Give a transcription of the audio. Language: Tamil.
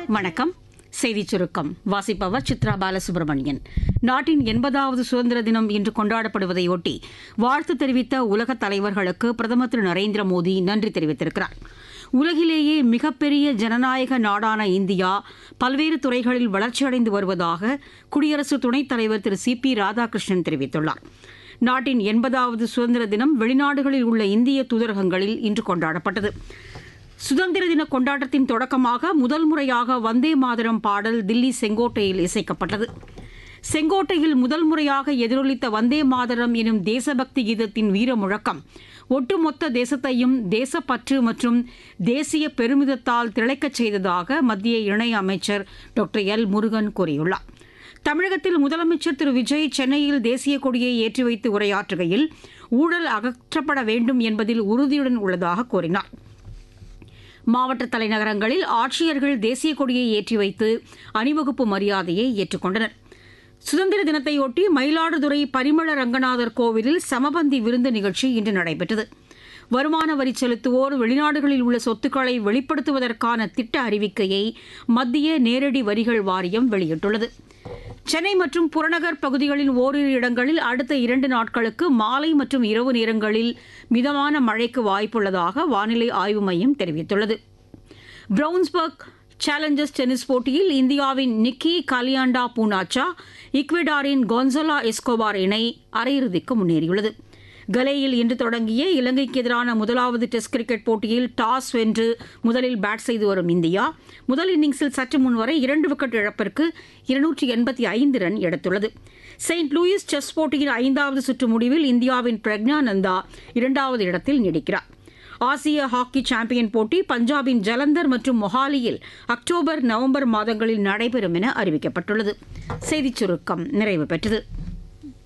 வணக்கம் செய்திச் சுருக்கம் வாசிப்பவர் சித்ரா பாலசுப்ரமணியன் நாட்டின் எண்பதாவது சுதந்திர தினம் இன்று கொண்டாடப்படுவதையொட்டி வாழ்த்து தெரிவித்த உலகத் தலைவர்களுக்கு பிரதமர் திரு நரேந்திர மோடி நன்றி தெரிவித்திருக்கிறார் உலகிலேயே மிகப்பெரிய ஜனநாயக நாடான இந்தியா பல்வேறு துறைகளில் வளர்ச்சியடைந்து வருவதாக குடியரசு துணைத் தலைவர் திரு சி பி ராதாகிருஷ்ணன் தெரிவித்துள்ளார் நாட்டின் எண்பதாவது சுதந்திர தினம் வெளிநாடுகளில் உள்ள இந்திய தூதரகங்களில் இன்று கொண்டாடப்பட்டது சுதந்திர தின கொண்டாட்டத்தின் தொடக்கமாக முதல் முறையாக வந்தே மாதரம் பாடல் தில்லி செங்கோட்டையில் இசைக்கப்பட்டது செங்கோட்டையில் முதல் முறையாக எதிரொலித்த வந்தே மாதரம் எனும் தேசபக்தி கீதத்தின் வீர முழக்கம் ஒட்டுமொத்த தேசத்தையும் தேசப்பற்று மற்றும் தேசிய பெருமிதத்தால் திளைக்கச் செய்ததாக மத்திய இணை அமைச்சர் டாக்டர் எல் முருகன் கூறியுள்ளார் தமிழகத்தில் முதலமைச்சர் திரு விஜய் சென்னையில் தேசிய கொடியை ஏற்றி வைத்து உரையாற்றுகையில் ஊழல் அகற்றப்பட வேண்டும் என்பதில் உறுதியுடன் உள்ளதாக கூறினார் மாவட்ட தலைநகரங்களில் ஆட்சியர்கள் தேசிய கொடியை ஏற்றி வைத்து அணிவகுப்பு மரியாதையை ஏற்றுக்கொண்டனர் சுதந்திர தினத்தையொட்டி மயிலாடுதுறை பரிமள ரங்கநாதர் கோவிலில் சமபந்தி விருந்து நிகழ்ச்சி இன்று நடைபெற்றது வருமான வரி செலுத்துவோர் வெளிநாடுகளில் உள்ள சொத்துக்களை வெளிப்படுத்துவதற்கான திட்ட அறிவிக்கையை மத்திய நேரடி வரிகள் வாரியம் வெளியிட்டுள்ளது சென்னை மற்றும் புறநகர் பகுதிகளின் ஓரிரு இடங்களில் அடுத்த இரண்டு நாட்களுக்கு மாலை மற்றும் இரவு நேரங்களில் மிதமான மழைக்கு வாய்ப்புள்ளதாக வானிலை ஆய்வு மையம் தெரிவித்துள்ளது பிரவுன்ஸ்பர்க் சேலஞ்சர்ஸ் டென்னிஸ் போட்டியில் இந்தியாவின் நிக்கி கலியாண்டா பூனாச்சா ஈக்வெடாரின் கொன்சலா எஸ்கோபார் இணை அரையிறுதிக்கு முன்னேறியுள்ளது கலேயில் இன்று தொடங்கிய இலங்கைக்கு எதிரான முதலாவது டெஸ்ட் கிரிக்கெட் போட்டியில் டாஸ் வென்று முதலில் பேட் செய்து வரும் இந்தியா முதல் இன்னிங்ஸில் சற்று முன்வரை இரண்டு விக்கெட் இழப்பிற்கு இருநூற்றி எண்பத்தி ஐந்து ரன் எடுத்துள்ளது செயின்ட் லூயிஸ் செஸ் போட்டியின் ஐந்தாவது சுற்று முடிவில் இந்தியாவின் பிரக்ஞானந்தா இரண்டாவது இடத்தில் நீடிக்கிறார் ஆசிய ஹாக்கி சாம்பியன் போட்டி பஞ்சாபின் ஜலந்தர் மற்றும் மொஹாலியில் அக்டோபர் நவம்பர் மாதங்களில் நடைபெறும் என அறிவிக்கப்பட்டுள்ளது செய்திச் சுருக்கம் நிறைவு பெற்றது